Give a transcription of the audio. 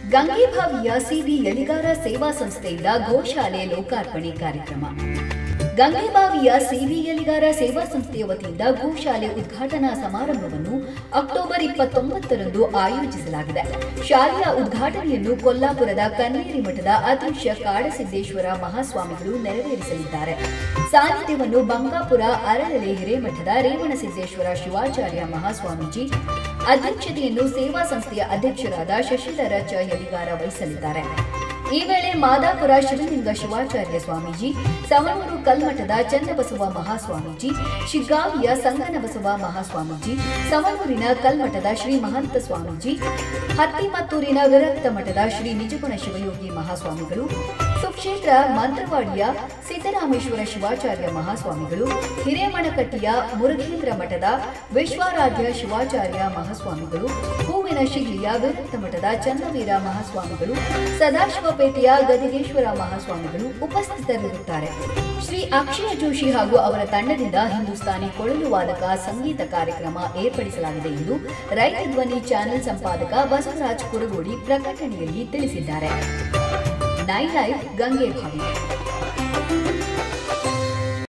ಗಂಗೆಭಾವಿಯ C V Eligar ಸೇವಾ ಸಂಸ್ಥೆಯಿಂದ ಗೋಶಾಲೆ ಲೋಕಾರ್ಪಣೆ ಕಾರ್ಯಕ್ರಮ ಗಂಗೆಬಾವಿಯ ಸಿವಿ ಎಲಿಗಾರ ಸೇವಾ ಸಂಸ್ಥೆಯ ವತಿಯಿಂದ ಗೋಶಾಲೆ ಉದ್ಘಾಟನಾ ಸಮಾರಂಭವನ್ನು ಅಕ್ಟೋಬರ್ ಇಪ್ಪತ್ತೊಂಬತ್ತರಂದು ಆಯೋಜಿಸಲಾಗಿದೆ ಶಾಲೆಯ ಉದ್ಘಾಟನೆಯನ್ನು ಕೊಲ್ಲಾಪುರದ ಕನ್ನೇರಿ ಮಠದ ಅಧ್ಯಕ್ಷ ಕಾಡಸಿದ್ದೇಶ್ವರ ಮಹಾಸ್ವಾಮಿಗಳು ನೆರವೇರಿಸಲಿದ್ದಾರೆ ಸಾನ್ನಿಧ್ಯವನ್ನು ಬಂಗಾಪುರ ಅರಳಲೆ ಹಿರೇಮಠದ ರೇವಣಸಿದ್ದೇಶ್ವರ ಶಿವಾಚಾರ್ಯ ಮಹಾಸ್ವಾಮೀಜಿ ಅಧ್ಯಕ್ಷತೆಯನ್ನು ಸೇವಾ ಸಂಸ್ಥೆಯ ಅಧ್ಯಕ್ಷರಾದ ಶಶಿಧರ ಚ ಯಲಿಗಾರ ವಹಿಸಲಿದ್ದಾರೆ ಈ ವೇಳೆ ಮಾದಾಪುರ ಶಿವಲಿಂಗ ಶಿವಾಚಾರ್ಯ ಸ್ವಾಮೀಜಿ ಸವಣೂರು ಕಲ್ಮಠದ ಚನ್ನಬಸವ ಮಹಾಸ್ವಾಮೀಜಿ ಶಿಗ್ಗಾವಿಯ ಸಂಗನಬಸವ ಮಹಾಸ್ವಾಮೀಜಿ ಸವಣೂರಿನ ಕಲ್ಮಠದ ಶ್ರೀ ಮಹಂತ ಸ್ವಾಮೀಜಿ ಹತ್ತಿಮತ್ತೂರಿನ ವಿರಕ್ತ ಮಠದ ಶ್ರೀ ನಿಜಗುಣ ಶಿವಯೋಗಿ ಮಹಾಸ್ವಾಮಿಗಳು ಸುಕ್ಷೇತ್ರ ಮಂತ್ರವಾಡಿಯ ಸಿದ್ದರಾಮೇಶ್ವರ ಶಿವಾಚಾರ್ಯ ಮಹಾಸ್ವಾಮಿಗಳು ಹಿರೇಮಣಕಟ್ಟಿಯ ಮುರುಘೇಂದ್ರ ಮಠದ ವಿಶ್ವಾರಾಧ್ಯ ಶಿವಾಚಾರ್ಯ ಮಹಾಸ್ವಾಮಿಗಳು ಹೂವಿನ ಶಿಗ್ಲಿಯ ವಿರಕ್ತ ಮಠದ ಚನ್ನವೀರ ಮಹಾಸ್ವಾಮಿಗಳು ಸದಾಶಿವಪೇಟೆಯ ಗದಿಗೇಶ್ವರ ಮಹಾಸ್ವಾಮಿಗಳು ಉಪಸ್ಥಿತರಿರುತ್ತಾರೆ ಶ್ರೀ ಅಕ್ಷಯ ಜೋಶಿ ಹಾಗೂ ಅವರ ತಂಡದಿಂದ ಹಿಂದೂಸ್ತಾನಿ ಕೊಳಲು ವಾದಕ ಸಂಗೀತ ಕಾರ್ಯಕ್ರಮ ಏರ್ಪಡಿಸಲಾಗಿದೆ ಎಂದು ರೈತ ಧ್ವನಿ ಚಾನೆಲ್ ಸಂಪಾದಕ ಬಸವರಾಜ್ ಕುರಗೋಡಿ ಪ್ರಕಟಣೆಯಲ್ಲಿ ತಿಳಿಸಿದ್ದಾರೆ ನೈನ್ ಲೈವ್ ಗಂಗೆಭಾವಿ